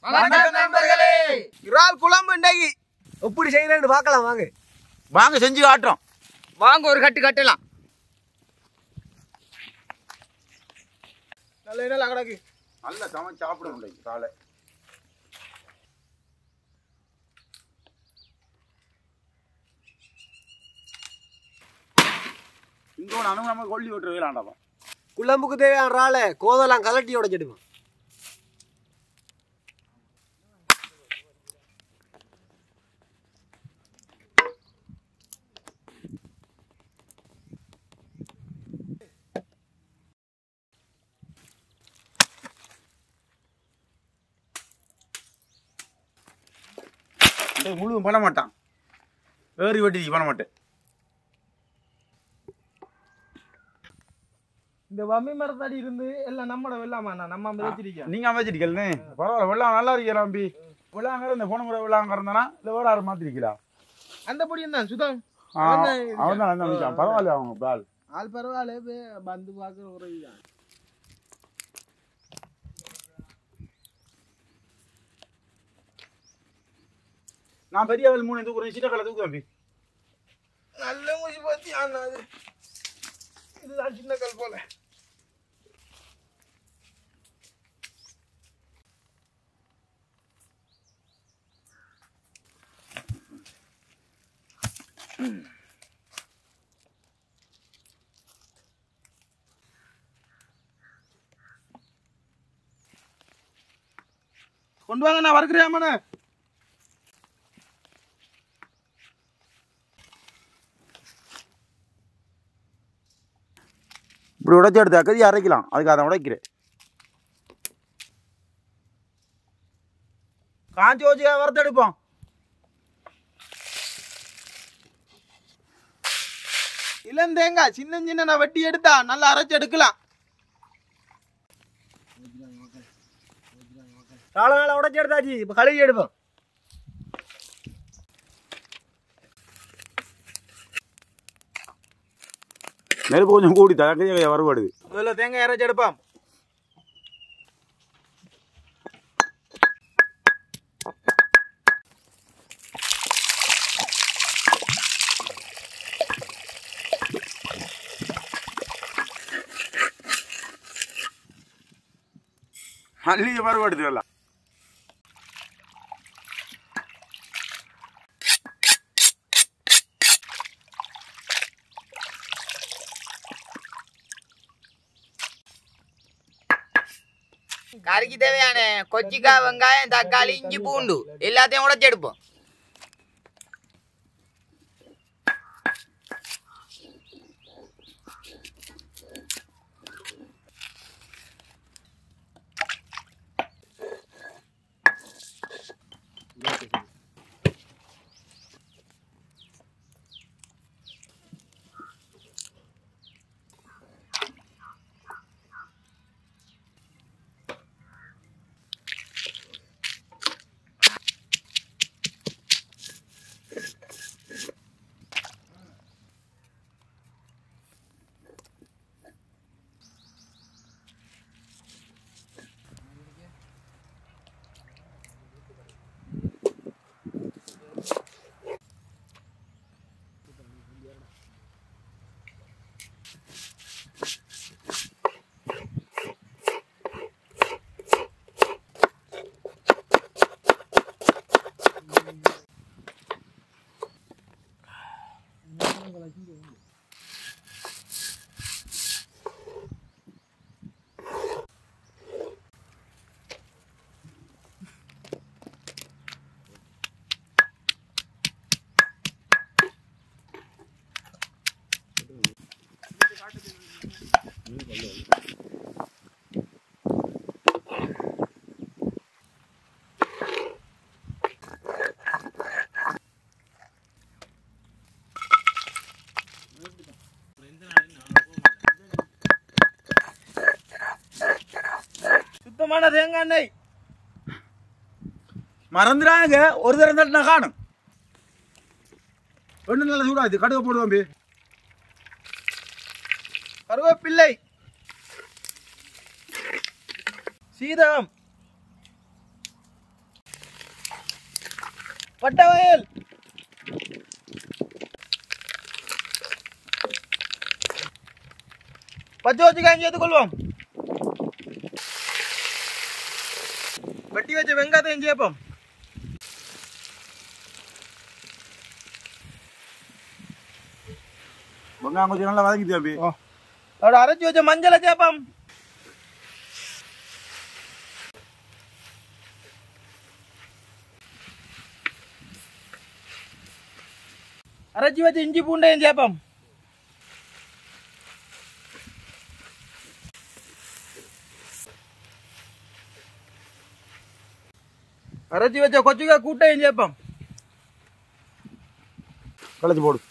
வணக்கம் நண்பர்களே இறால் குழம்பு இன்றைக்கு எப்படி செய்யறேன்னு பார்க்கலாம் வாங்க வாங்க செஞ்சு காட்டுறோம் வாங்க ஒரு கட்டு கட்டலாம் நல்ல என்ன கிடக்கு நல்ல சமைச்சு சாப்பிட முடியும் காலை இங்கோட அணு நம்ம கொல்லி விட்டுற வேலாண்டாப்பா குழம்புக்கு தேவையான இறாலை கோதெல்லாம் கலட்டி உடைச்சிடுவோம் டேய், முழுதும் பண்ண மாட்டான் ஏறி வெட்டி பண்ண மாட்டேன் இந்த வம்மி மரத்தடி இருந்து எல்லாம் நம்மட வெள்ளாமா நம்ம விதைச்சிருக்கோம் நீங்க அமைச்சிருக்கே பரவாயில்ல வெள்ளம் நல்லா இருக்கீங்களா அம்பி வெள்ளாங்கிற இந்த போன முறை வெள்ளாங்க இருந்தானா இல்லை வேற யாரும் மாத்திருக்கீங்களா அந்த பொடியும் தான் சுதம் ஆ, அவன் தான் வந்து பரவாயில்ல அவங்க பால் ஆள் பரவாயில்ல வந்து பார்க்குற ஒரு இதுதான் நான் பெரிய ஆள் மூணு தூக்குறேன் சின்ன கலை தூக்கு அம்பி நல்ல மூசி பத்தி ஆனா அது இதுதான் சின்ன கல் போல கொண்டு வாங்க நான் வறுக்கிறேன் இப்படி உடைச்சி எடுத்து அக்கதி அரைக்கலாம் அதுக்கு அதை உடைக்கிறேன் காஞ்சி வச்சு வறுத்து எடுப்போம் இளந்தேங்காய் சின்ன சின்ன நான் வெட்டி எடுத்தா நல்லா அரைச்சு எடுக்கலாம் இறாலை நல்லா உடைச்சி எடுத்தாச்சு இப்போ கழுவி எடுப்போம் நெருப்பு கொஞ்சம் கூடி தக்கதி வரப்படுது முதல்ல தேங்காய் அரைச்சு எடுப்பாம் மல்லிகை வரப்படுது எல்லாம் கறிக்கு தேவையான கொச்சிக்காய் வெங்காயம் தக்காளி இஞ்சி பூண்டு எல்லாத்தையும் உடைச்சு எடுப்போம் சுத்தமான தேங்காய் எண்ணெய் மறந்துடாங்க ஒரு தரம் தட்டு நான் காணும் ஒன்றும் நல்லா சூடாது கடுகு போடுவோம் அம்பி கருவேப்பிள்ளை சீரகம் பட்டை வயல் பச்சை வச்சு காஞ்சி எடுத்துக்கொள்வோம் வெட்டி வச்ச வெங்காயத்தையும் சேர்ப்போம் வெங்காயம் கொஞ்சம் நல்லா வதக்கிட்டு தம்பி அதோட அரைச்சி வச்ச மஞ்சளை சேர்ப்போம் அரைச்சி வச்ச இஞ்சி பூண்டையும் சேர்ப்போம் அரைச்சி வச்ச கொச்சுக்காய் கூட்டையும் சேர்ப்போம் களைச்சி போடு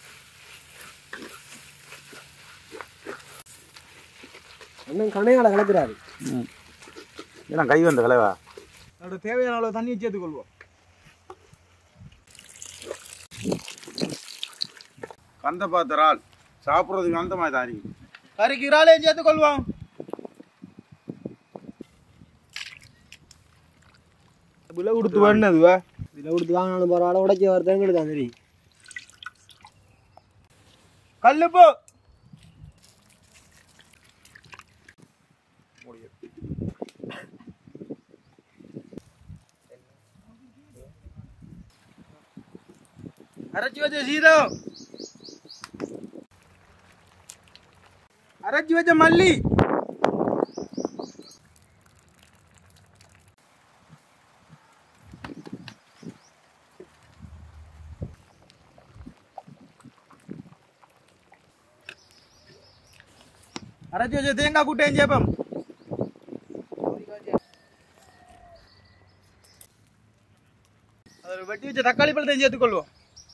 அண்ணன் கணையால கலக்குறாரு ஏன்னா கை வந்த கலைவா அதோட தேவையான அளவு தண்ணியை சேர்த்துக்கொள்வோம் கந்த பாத்திரால் சாப்பிட்றதுக்கு அந்த மாதிரி தான் இருக்கு கறிக்கு இறாலையும் சேர்த்துக்கொள்வோம் விலை கொடுத்து வேணுதுவா இதில் கொடுத்து வாங்கினாலும் பரவாயில்ல உடைக்க வரதுங்கிறது தான் தெரியும் கல்லுப்பு அரைச்சி வச்ச சீதம் அரைச்சி வச்ச மல்லி அரைச்சி வச்ச தேங்காய் கூட்டையும் சேப்பம் அதில் வெட்டி வச்ச தக்காளி பழத்தையும் சேர்த்துக்கொள்வோம்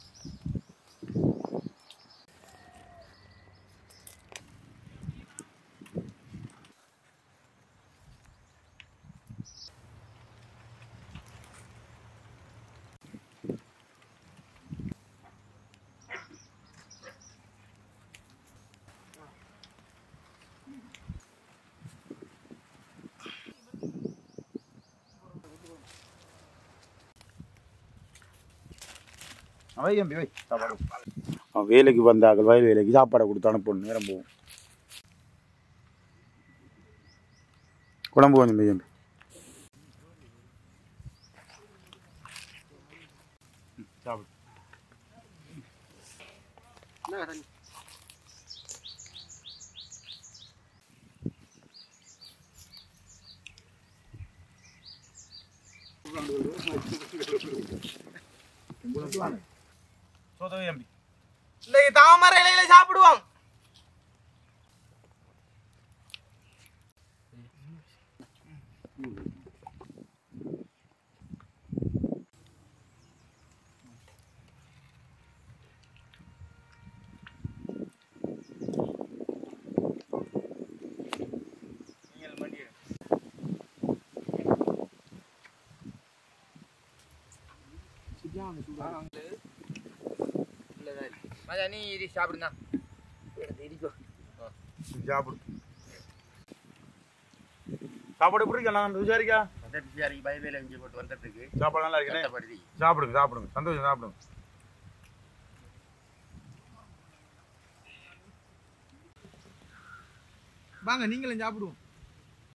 வை தம்பி வை சாப்பாடு அவன் வேலைக்கு வந்தார்கள் வயல் வேலைக்கு சாப்பாடை கொடுத்து அனுப்பணும் நேரம் போகும் குழம்பு கொஞ்சம் வை தம்பி ம், சாப்பிடு சோதவை தம்பி இன்னைக்கு தாமரை இலையில சாப்பிடுவோம் மச்சான், நீ இரு, சாப்பிடுங்க சாப்பிடு சாப்பாடு எப்படி இருக்கா நான் விசாரிக்கா பைபிள் இஞ்சி போட்டு வந்ததுக்கு சாப்பாடு நல்லா இருக்கேன் கஷ்டப்படுது சாப்பிடுங்க சாப்பிடுங்க சந்தோஷம் சாப்பிடுங்க வாங்க நீங்களும் சாப்பிடுவோம்